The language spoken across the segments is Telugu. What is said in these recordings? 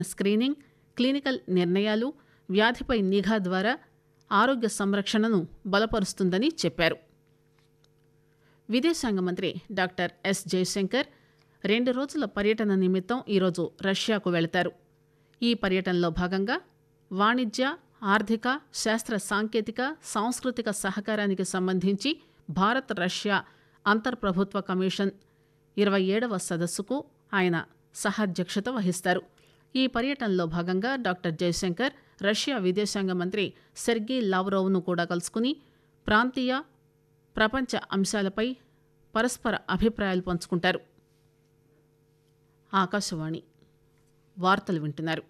స్క్రీనింగ్ క్లినికల్ నిర్ణయాలు వ్యాధిపై నిఘా ద్వారా ఆరోగ్య సంరక్షణను బలపరుస్తుందని చెప్పారు విదేశాంగ మంత్రి డాక్టర్ ఎస్ జయశంకర్ రెండు రోజుల పర్యటన నిమిత్తం ఈరోజు రష్యాకు వెళతారు ఈ పర్యటనలో భాగంగా వాణిజ్య ఆర్థిక శాస్త్ర సాంకేతిక సాంస్కృతిక సహకారానికి సంబంధించి భారత్ రష్యా అంతర్ప్రభుత్వ కమిషన్ ఇరవై ఏడవ సదస్సుకు ఆయన సహాధ్యక్షత వహిస్తారు ఈ పర్యటనలో భాగంగా డాక్టర్ జయశంకర్ రష్యా విదేశాంగ మంత్రి సెర్గీ లావ్రోవ్ను కూడా కలుసుకుని ప్రాంతీయ ప్రపంచ అంశాలపై పరస్పర అభిప్రాయాలు పంచుకుంటారు ఆకాశవాణి వార్తలు వింటున్నారు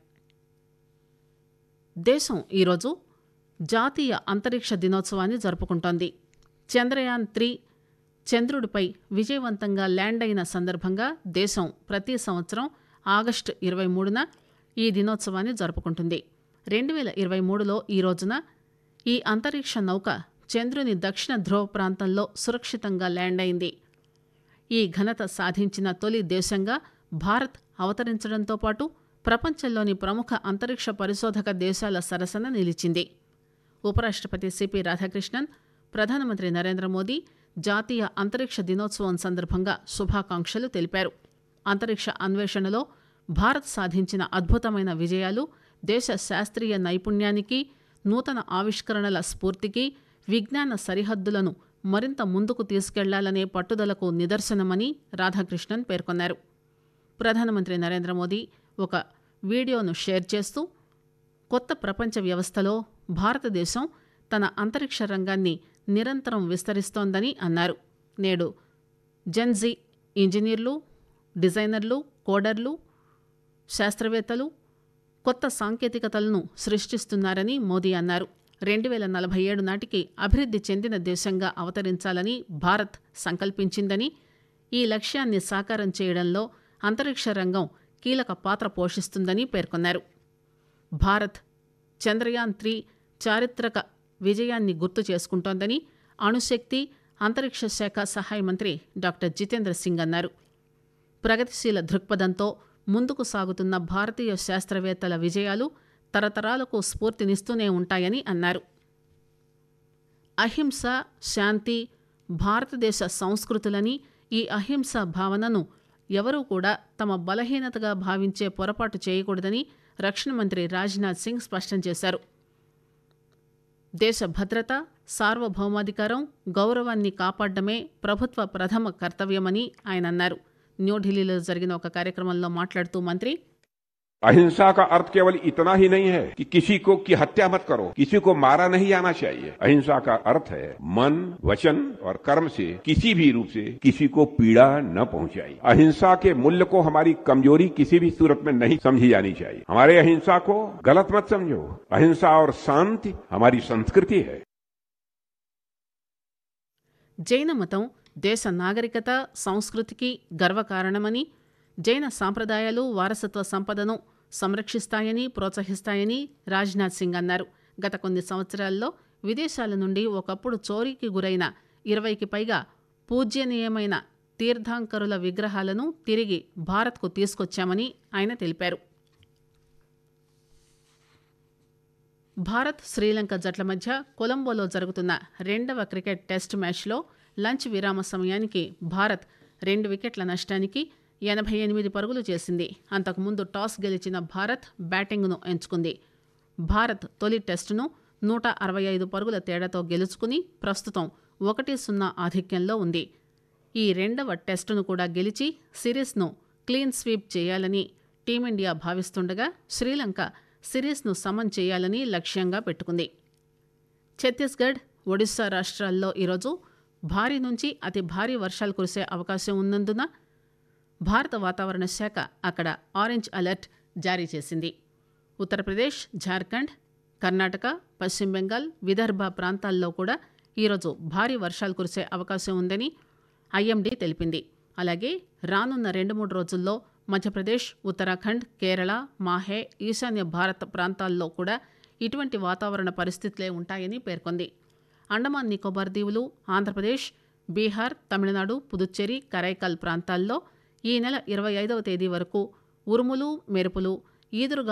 దేశం ఈరోజు జాతీయ అంతరిక్ష దినోత్సవాన్ని జరుపుకుంటోంది చంద్రయాన్ త్రీ చంద్రుడిపై విజయవంతంగా ల్యాండ్ అయిన సందర్భంగా దేశం ప్రతి సంవత్సరం ఆగస్టు ఇరవై మూడున ఈ దినోత్సవాన్ని జరుపుకుంటుంది రెండు వేల ఇరవై మూడులో ఈ రోజున ఈ అంతరిక్ష నౌక చంద్రుని దక్షిణ ధ్రువ ప్రాంతంలో సురక్షితంగా ల్యాండ్ అయింది ఈ ఘనత సాధించిన తొలి దేశంగా భారత్ అవతరించడంతో పాటు ప్రపంచంలోని ప్రముఖ అంతరిక్ష పరిశోధక దేశాల సరసన నిలిచింది ఉపరాష్ట్రపతి సిపి రాధాకృష్ణన్ ప్రధానమంత్రి నరేంద్ర మోదీ జాతీయ అంతరిక్ష దినోత్సవం సందర్భంగా శుభాకాంక్షలు తెలిపారు అంతరిక్ష అన్వేషణలో భారత్ సాధించిన అద్భుతమైన విజయాలు దేశ శాస్త్రీయ నైపుణ్యానికి నూతన ఆవిష్కరణల స్ఫూర్తికి విజ్ఞాన సరిహద్దులను మరింత ముందుకు తీసుకెళ్లాలనే పట్టుదలకు నిదర్శనమని రాధాకృష్ణన్ పేర్కొన్నారు ప్రధానమంత్రి నరేంద్ర మోదీ ఒక వీడియోను షేర్ చేస్తూ కొత్త ప్రపంచ వ్యవస్థలో భారతదేశం తన అంతరిక్ష రంగాన్ని నిరంతరం విస్తరిస్తోందని అన్నారు నేడు జెన్జీ ఇంజనీర్లు డిజైనర్లు కోడర్లు శాస్త్రవేత్తలు కొత్త సాంకేతికతలను సృష్టిస్తున్నారని మోదీ అన్నారు రెండు వేల నలభై ఏడు నాటికి అభివృద్ధి చెందిన దేశంగా అవతరించాలని భారత్ సంకల్పించిందని ఈ లక్ష్యాన్ని సాకారం చేయడంలో అంతరిక్ష రంగం కీలక పాత్ర పోషిస్తుందని పేర్కొన్నారు భారత్ చంద్రయాన్ త్రీ చారిత్రక విజయాన్ని గుర్తు చేసుకుంటోందని అణుశక్తి అంతరిక్ష శాఖ సహాయ మంత్రి డాక్టర్ జితేంద్ర సింగ్ అన్నారు ప్రగతిశీల దృక్పథంతో ముందుకు సాగుతున్న భారతీయ శాస్త్రవేత్తల విజయాలు తరతరాలకు స్ఫూర్తినిస్తూనే ఉంటాయని అన్నారు అహింస శాంతి భారతదేశ సంస్కృతులని ఈ అహింస భావనను ఎవరూ కూడా తమ బలహీనతగా భావించే పొరపాటు చేయకూడదని రక్షణ మంత్రి రాజ్నాథ్ సింగ్ స్పష్టం చేశారు దేశ భద్రత సార్వభౌమాధికారం గౌరవాన్ని కాపాడడమే ప్రభుత్వ ప్రథమ కర్తవ్యమని ఆయన అన్నారు న్యూఢిల్లీలో జరిగిన ఒక కార్యక్రమంలో మాట్లాడుతూ మంత్రి अहिंसा का अर्थ केवल इतना ही नहीं है कि किसी को की हत्या मत करो किसी को मारा नहीं जाना चाहिए अहिंसा का अर्थ है मन वचन और कर्म से किसी भी रूप से किसी को पीड़ा न पहुंचाई अहिंसा के मूल्य को हमारी कमजोरी किसी भी सूरत में नहीं समझी जानी चाहिए हमारे अहिंसा को गलत मत समझो अहिंसा और शांति हमारी संस्कृति है జైన మతం దేశ నాగరికత సంస్కృతికి గర్వకారణమని జైన సాంప్రదాయాలు వారసత్వ సంపదను సంరక్షిస్తాయని ప్రోత్సహిస్తాయని రాజ్నాథ్ సింగ్ అన్నారు గత కొన్ని సంవత్సరాల్లో విదేశాల నుండి ఒకప్పుడు చోరీకి గురైన ఇరవైకి పైగా పూజ్యనీయమైన తీర్థాంకరుల విగ్రహాలను తిరిగి భారత్కు తీసుకొచ్చామని ఆయన తెలిపారు భారత్ శ్రీలంక జట్ల మధ్య కొలంబోలో జరుగుతున్న రెండవ క్రికెట్ టెస్ట్ మ్యాచ్లో లంచ్ విరామ సమయానికి భారత్ రెండు వికెట్ల నష్టానికి ఎనభై ఎనిమిది పరుగులు చేసింది అంతకుముందు టాస్ గెలిచిన భారత్ బ్యాటింగ్ను ఎంచుకుంది భారత్ తొలి టెస్టును నూట అరవై ఐదు పరుగుల తేడాతో గెలుచుకుని ప్రస్తుతం ఒకటి సున్నా ఆధిక్యంలో ఉంది ఈ రెండవ టెస్టును కూడా గెలిచి సిరీస్ను క్లీన్ స్వీప్ చేయాలని టీమిండియా భావిస్తుండగా శ్రీలంక సిరీస్ను సమన్ చేయాలని లక్ష్యంగా పెట్టుకుంది ఛత్తీస్గఢ్ ఒడిశా రాష్ట్రాల్లో ఈరోజు భారీ నుంచి అతి భారీ వర్షాలు కురిసే అవకాశం ఉన్నందున భారత వాతావరణ శాఖ అక్కడ ఆరెంజ్ అలర్ట్ జారీ చేసింది ఉత్తరప్రదేశ్ జార్ఖండ్ కర్ణాటక పశ్చిమ బెంగాల్ విదర్భ ప్రాంతాల్లో కూడా ఈరోజు భారీ వర్షాలు కురిసే అవకాశం ఉందని ఐఎండీ తెలిపింది అలాగే రానున్న రెండు మూడు రోజుల్లో మధ్యప్రదేశ్ ఉత్తరాఖండ్ కేరళ మాహే ఈశాన్య భారత ప్రాంతాల్లో కూడా ఇటువంటి వాతావరణ పరిస్థితులే ఉంటాయని పేర్కొంది అండమాన్ నికోబార్ దీవులు ఆంధ్రప్రదేశ్ బీహార్ తమిళనాడు పుదుచ్చేరి కరైకాల్ ప్రాంతాల్లో ఈ నెల ఇరవై ఐదవ తేదీ వరకు ఉరుములు మెరుపులు ఈదురుగా